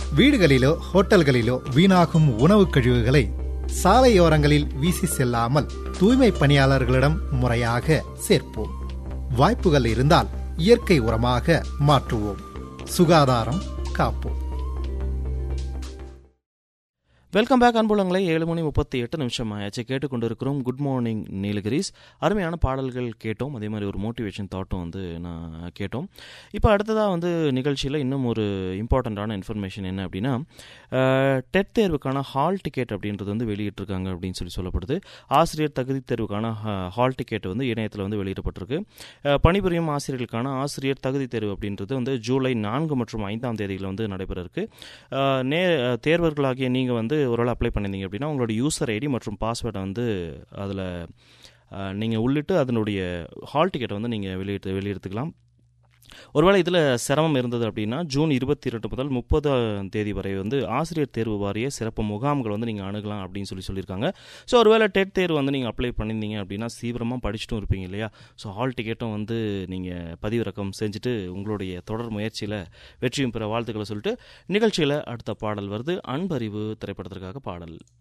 வீடுகளிலோ ஹோட்டல்களிலோ வீணாகும் உணவுக் கழிவுகளை சாலையோரங்களில் வீசி செல்லாமல் தூய்மை பணியாளர்களிடம் முறையாக சேர்ப்போம் வாய்ப்புகள் இருந்தால் இயற்கை உரமாக மாற்றுவோம் சுகாதாரம் காப்போம் வெல்கம் பேக் அன்புலங்களை ஏழு மணி முப்பத்தி எட்டு நிமிஷம் ஆயாச்சு கேட்டுக்கொண்டிருக்கிறோம் குட் மார்னிங் நீலகிரிஸ் அருமையான பாடல்கள் கேட்டோம் அதே மாதிரி ஒரு மோட்டிவேஷன் தாட்டும் வந்து நான் கேட்டோம் இப்போ அடுத்ததாக வந்து நிகழ்ச்சியில் இன்னும் ஒரு இம்பார்ட்டண்ட்டான இன்ஃபர்மேஷன் என்ன அப்படின்னா டெட் தேர்வுக்கான ஹால் டிக்கெட் அப்படின்றது வந்து வெளியிட்டிருக்காங்க அப்படின்னு சொல்லி சொல்லப்படுது ஆசிரியர் தகுதி தேர்வுக்கான ஹால் டிக்கெட் வந்து இணையத்தில் வந்து வெளியிடப்பட்டிருக்கு அஹ், பணிபுரியும் ஆசிரியர்களுக்கான ஆசிரியர் தகுதி தேர்வு அப்படின்றது வந்து ஜூலை நான்கு மற்றும் ஐந்தாம் தேதியில் வந்து நடைபெற இருக்கு அஹ், நே தேர்வர்களாகிய நீங்கள் வந்து ஒருவேளை அப்ளை பண்ணியிருந்தீங்க அப்படின்னா உங்களோட யூசர் ஐடி மற்றும் பாஸ்வேர்டை வந்து அதில் நீங்கள் உள்ளிட்டு அதனுடைய ஹால் டிக்கெட்டை வந்து நீங்கள் வெளியிட்டு வெளியிடுத்துக்கலாம் ஒருவேளை இதில் சிரமம் இருந்தது அப்படின்னா ஜூன் இருபத்தி ரெண்டு முதல் முப்பதாம் தேதி வரை வந்து ஆசிரியர் தேர்வு வாரிய சிறப்பு முகாம்கள் வந்து நீங்கள் அணுகலாம் அப்படின்னு சொல்லி சொல்லியிருக்காங்க ஸோ ஒருவேளை டெட் தேர்வு வந்து நீங்கள் அப்ளை பண்ணியிருந்தீங்க அப்படின்னா தீவிரமாக படிச்சுட்டும் இருப்பீங்க இல்லையா ஸோ ஹால் டிக்கெட்டும் வந்து நீங்கள் பதிவிறக்கம் செஞ்சுட்டு உங்களுடைய தொடர் முயற்சியில் வெற்றியும் பெற வாழ்த்துக்களை சொல்லிட்டு நிகழ்ச்சியில் அடுத்த பாடல் வருது அன்பறிவு திரைப்படத்திற்காக பாடல்